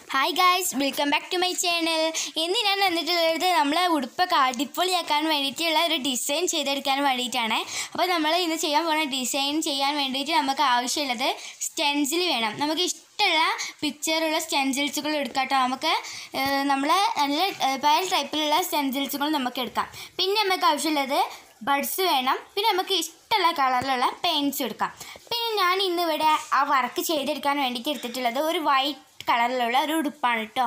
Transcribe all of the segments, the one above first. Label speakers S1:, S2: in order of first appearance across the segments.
S1: hi guys welcome back to my channel ഇന്ന് ഞാൻ വന്നിട്ടുള്ളത് നമ്മളെ ഉടുപ്പൊക്കെ അടിപൊളിയാക്കാൻ വേണ്ടിയിട്ടുള്ള ഒരു ഡിസൈൻ ചെയ്തെടുക്കാൻ വേണ്ടിയിട്ടാണ് അപ്പോൾ നമ്മൾ ഇന്ന് ചെയ്യാൻ പോകുന്ന ഡിസൈൻ ചെയ്യാൻ വേണ്ടിയിട്ട് നമുക്ക് ആവശ്യമുള്ളത് സ്റ്റെൻസിൽ വേണം നമുക്ക് ഇഷ്ടമുള്ള പിക്ചറുള്ള സ്റ്റെൻസിൽസുകൾ എടുക്കാം കേട്ടോ നമുക്ക് ഏഹ്, നമ്മളെ നല്ല ഏഹ്, പല ടൈപ്പിലുള്ള സ്റ്റെൻസിൽസുകൾ നമുക്ക് എടുക്കാം പിന്നെ നമുക്ക് ആവശ്യമുള്ളത് ബഡ്സ് വേണം പിന്നെ നമുക്ക് ഇഷ്ടമുള്ള കളറിലുള്ള പെയിൻറ്റ്സ് എടുക്കാം പിന്നെ ഞാൻ ഇന്ന് ഇവിടെ ആ വർക്ക് ചെയ്തെടുക്കാൻ വേണ്ടിയിട്ട് എടുത്തിട്ടുള്ളത് ഒരു വൈറ്റ് കളറിലുള്ള ഒരു ഉടുപ്പാണ് കേട്ടോ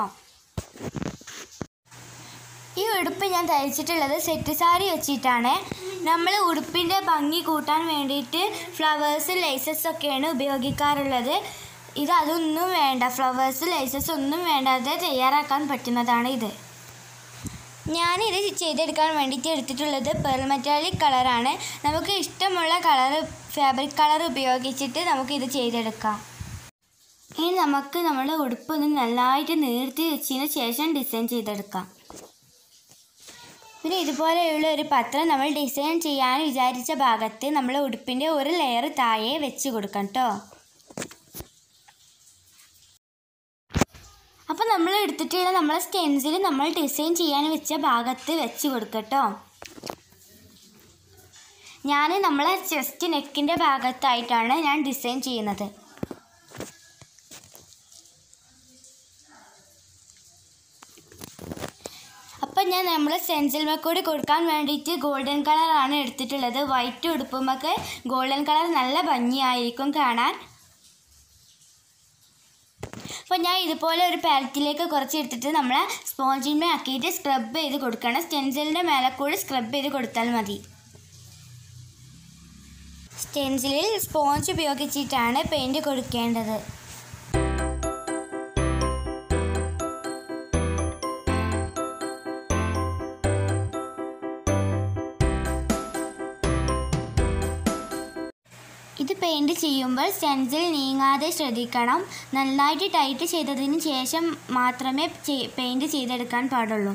S1: ഈ ഉടുപ്പ് ഞാൻ ധരിച്ചിട്ടുള്ളത് സെറ്റ് സാരി വെച്ചിട്ടാണ് നമ്മൾ ഉടുപ്പിൻ്റെ ഭംഗി കൂട്ടാൻ വേണ്ടിയിട്ട് ഫ്ലവേഴ്സ് ലേസസ് ഒക്കെയാണ് ഉപയോഗിക്കാറുള്ളത് ഇത് അതൊന്നും വേണ്ട ഫ്ലവേഴ്സ് ലേസസ് ഒന്നും വേണ്ടാതെ തയ്യാറാക്കാൻ പറ്റുന്നതാണ് ഇത് ഞാനിത് ചെയ്തെടുക്കാൻ വേണ്ടിയിട്ട് എടുത്തിട്ടുള്ളത് പെർൾ മെറ്റാലിക് കളറാണ് നമുക്ക് ഇഷ്ടമുള്ള കളർ ഫാബ്രിക് കളർ ഉപയോഗിച്ചിട്ട് നമുക്ക് ഇത് ചെയ്തെടുക്കാം ഇനി നമുക്ക് നമ്മുടെ ഉടുപ്പ് ഒന്ന് നല്ലതായിട്ട് നീർത്തി വെച്ചതിന് ശേഷം ഡിസൈൻ ചെയ്തെടുക്കാം പിന്നെ ഇതുപോലെയുള്ള ഒരു പത്രം നമ്മൾ ഡിസൈൻ ചെയ്യാൻ വിചാരിച്ച ഭാഗത്ത് നമ്മൾ ഉടുപ്പിൻ്റെ ഒരു ലെയർ താഴെ വെച്ച് കൊടുക്കാം കേട്ടോ അപ്പോൾ നമ്മൾ എടുത്തിട്ടുള്ള നമ്മളെ സ്റ്റെൻസിൽ നമ്മൾ ഡിസൈൻ ചെയ്യാൻ വെച്ച ഭാഗത്ത് വെച്ച് കൊടുക്കട്ടോ ഞാൻ നമ്മളെ ചെസ്റ്റ് നെക്കിൻ്റെ ഭാഗത്തായിട്ടാണ് ഞാൻ ഡിസൈൻ ചെയ്യുന്നത് അപ്പം ഞാൻ നമ്മൾ സെൻസിൽ കൂടി കൊടുക്കാൻ വേണ്ടിയിട്ട് ഗോൾഡൻ കളറാണ് എടുത്തിട്ടുള്ളത് വൈറ്റ് ഉടുപ്പുമൊക്കെ ഗോൾഡൻ കളർ നല്ല ഭംഗിയായിരിക്കും കാണാൻ അപ്പോൾ ഞാൻ ഇതുപോലെ ഒരു പാലറ്റിലേക്ക് കുറച്ച് എടുത്തിട്ട് നമ്മൾ സ്പോഞ്ചിന്മേ ആക്കിയിട്ട് സ്ക്രബ് ചെയ്ത് കൊടുക്കണം സ്റ്റെൻസിലിൻ്റെ മേലെ കൂടി സ്ക്രബ് ചെയ്ത് കൊടുത്താൽ മതി സ്റ്റെൻസിലിൽ സ്പോഞ്ച് ഉപയോഗിച്ചിട്ടാണ് പെയിൻറ് കൊടുക്കേണ്ടത് ഇത് പെയിൻറ് ചെയ്യുമ്പോൾ സ്റ്റെൻസിൽ നീങ്ങാതെ ശ്രദ്ധിക്കണം നന്നായിട്ട് ടൈറ്റ് ചെയ്തതിന് ശേഷം മാത്രമേ പെയിൻറ് ചെയ്തെടുക്കാൻ പാടുള്ളൂ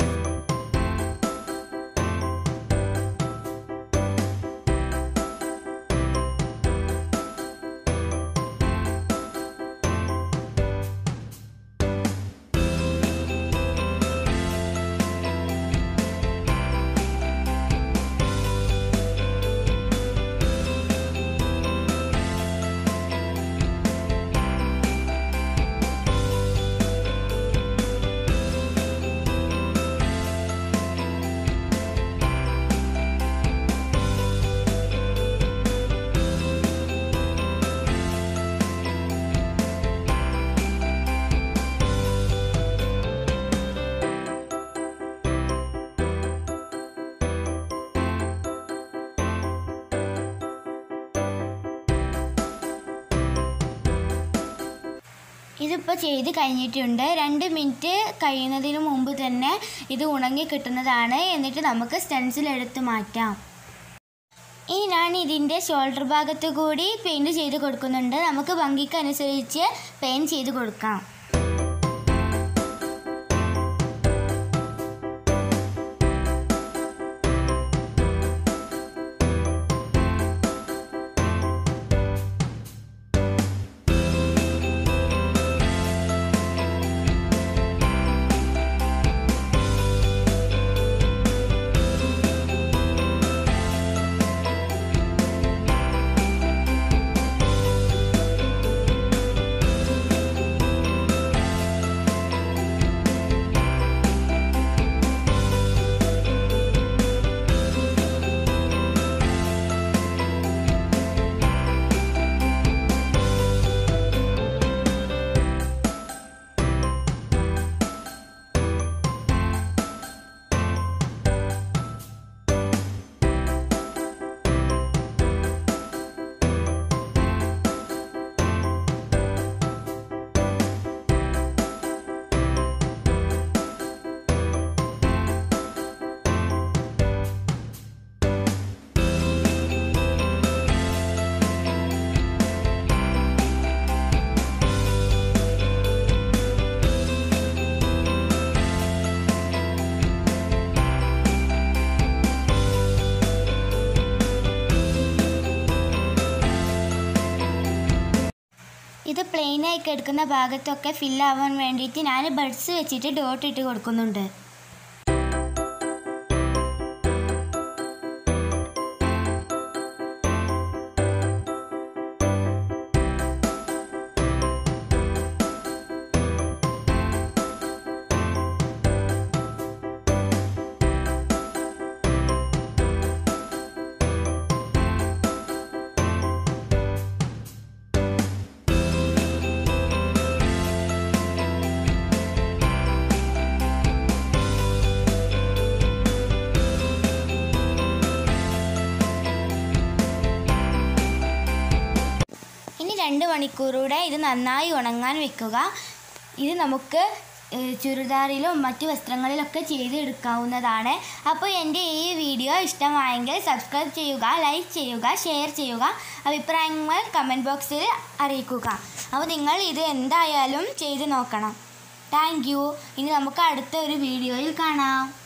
S1: ഇതിപ്പോൾ ചെയ്ത് കഴിഞ്ഞിട്ടുണ്ട് രണ്ട് മിനിറ്റ് കഴിയുന്നതിന് മുമ്പ് തന്നെ ഇത് ഉണങ്ങി കിട്ടുന്നതാണ് എന്നിട്ട് നമുക്ക് സ്റ്റെൻസിൽ എടുത്ത് മാറ്റാം ഇനി ഞാൻ ഇതിൻ്റെ ഷോൾഡർ ഭാഗത്ത് കൂടി പെയിൻറ് ചെയ്ത് കൊടുക്കുന്നുണ്ട് നമുക്ക് ഭംഗിക്കനുസരിച്ച് പെയിൻറ് ചെയ്ത് കൊടുക്കാം ആയി കിടക്കുന്ന ഭാഗത്തൊക്കെ ഫില്ലാവാൻ വേണ്ടിയിട്ട് ഞാൻ ബഡ്സ് വെച്ചിട്ട് ഡോട്ട് ഇട്ട് കൊടുക്കുന്നുണ്ട് ഇനി രണ്ട് മണിക്കൂറൂടെ ഇത് നന്നായി ഉണങ്ങാൻ വെക്കുക ഇത് നമുക്ക് ഏഹ്, ചുരിദാറിലും മറ്റു വസ്ത്രങ്ങളിലൊക്കെ ചെയ്തെടുക്കാവുന്നതാണ് അപ്പോൾ എൻ്റെ ഈ വീഡിയോ ഇഷ്ടമായെങ്കിൽ സബ്സ്ക്രൈബ് ചെയ്യുക ലൈക്ക് ചെയ്യുക ഷെയർ ചെയ്യുക അഭിപ്രായങ്ങൾ കമൻറ്റ് ബോക്സിൽ അറിയിക്കുക അപ്പോൾ നിങ്ങൾ ഇത് എന്തായാലും ചെയ്ത് നോക്കണം താങ്ക് യു ഇനി നമുക്ക് അടുത്ത ഒരു വീഡിയോയിൽ കാണാം